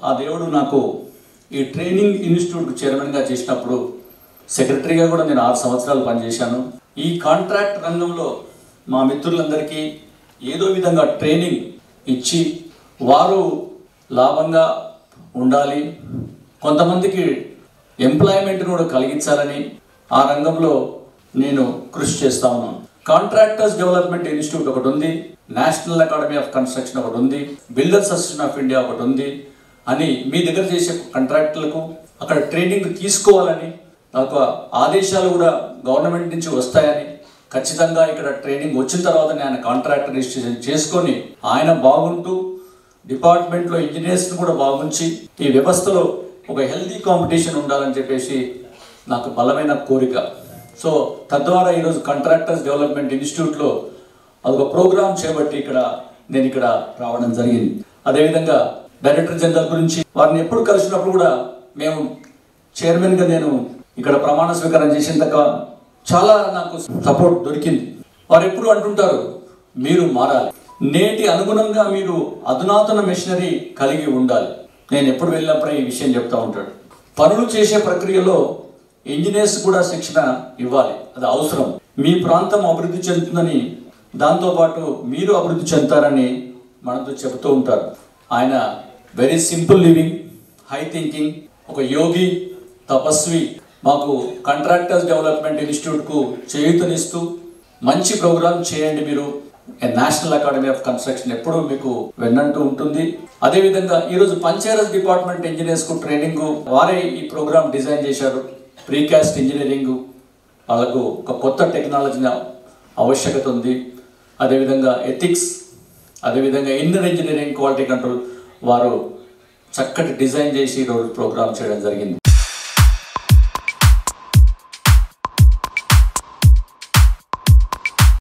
ఆ దేవుడు నాకు ఈ ట్రైనింగ్ ఇన్స్టిట్యూట్ చైర్మన్గా చేసినప్పుడు సెక్రటరీగా కూడా నేను ఆరు సంవత్సరాలు పనిచేశాను ఈ కాంట్రాక్ట్ రంగంలో మా మిత్రులందరికీ ఏదో విధంగా ట్రైనింగ్ ఇచ్చి వారు లాభంగా ఉండాలి కొంతమందికి ఎంప్లాయ్మెంట్ కూడా కలిగించాలని ఆ రంగంలో నేను కృషి చేస్తా ఉన్నాను కాంట్రాక్టర్స్ డెవలప్మెంట్ ఇన్స్టిట్యూట్ ఒకటి ఉంది నేషనల్ అకాడమీ ఆఫ్ కన్స్ట్రక్షన్ ఒకటి ఉంది బిల్డర్స్ అసోసియేషన్ ఆఫ్ ఇండియా ఒకటి ఉంది అని మీ దగ్గర చేసే కాంట్రాక్టులకు అక్కడ ట్రైనింగ్ తీసుకోవాలని నాకు ఆదేశాలు కూడా గవర్నమెంట్ నుంచి వస్తాయని ఖచ్చితంగా ఇక్కడ ట్రైనింగ్ వచ్చిన తర్వాత నేను కాంట్రాక్ట్ రిజిస్ట్రేషన్ చేసుకొని ఆయన బాగుంటూ డిపార్ట్మెంట్లో ఇంజనీర్స్ని కూడా బాగుంచి ఈ వ్యవస్థలో ఒక హెల్దీ కాంపిటీషన్ ఉండాలని చెప్పేసి నాకు బలమైన కోరిక సో తద్వారా ఈరోజు కాంట్రాక్టర్స్ డెవలప్మెంట్ ఇన్స్టిట్యూట్లో అదొక ప్రోగ్రామ్ చేపట్టి ఇక్కడ నేను ఇక్కడ రావడం జరిగింది అదేవిధంగా డైరెక్టర్ జనరల్ గురించి వారిని ఎప్పుడు కలిసినప్పుడు కూడా మేము చైర్మన్గా నేను ఇక్కడ ప్రమాణ స్వీకారం చేసిన దాకా చాలా నాకు సపోర్ట్ దొరికింది వారు ఎప్పుడు అంటుంటారు మీరు మారాలి నేటి అనుగుణంగా మీరు అధునాతన మెషినరీ కలిగి ఉండాలి నేను ఎప్పుడు వెళ్ళినప్పుడు ఈ విషయం చెప్తా ఉంటాడు పనులు చేసే ప్రక్రియలో ఇంజనీర్స్ కూడా శిక్షణ ఇవ్వాలి అది అవసరం మీ ప్రాంతం అభివృద్ధి చెందుతుందని దాంతోపాటు మీరు అభివృద్ధి చెందుతారని మనతో చెబుతూ ఉంటారు ఆయన very simple living high thinking ఒక యోగి తపస్వి మాకు కాంట్రాక్టర్స్ డెవలప్మెంట్ ఇన్స్టిట్యూట్కు చేయూతనిస్తూ మంచి ప్రోగ్రామ్ చేయండి మీరు నేషనల్ అకాడమీ ఆఫ్ కన్స్ట్రక్షన్ ఎప్పుడూ మీకు వెన్నంటూ ఉంటుంది అదేవిధంగా ఈరోజు పంచాయత్ డిపార్ట్మెంట్ ఇంజనీర్స్ కు ట్రైనింగ్ వారే ఈ ప్రోగ్రామ్ డిజైన్ చేశారు ప్రీకాస్ట్ ఇంజనీరింగ్ వాళ్ళకు ఒక కొత్త టెక్నాలజీ ఆవశ్యకత ఉంది అదేవిధంగా ఎథిక్స్ అదేవిధంగా ఇన్నర్ ఇంజనీరింగ్ క్వాలిటీ కంట్రోల్ వారు చక్కటి డిజైన్ చేసి ఈరోజు ప్రోగ్రామ్ చేయడం జరిగింది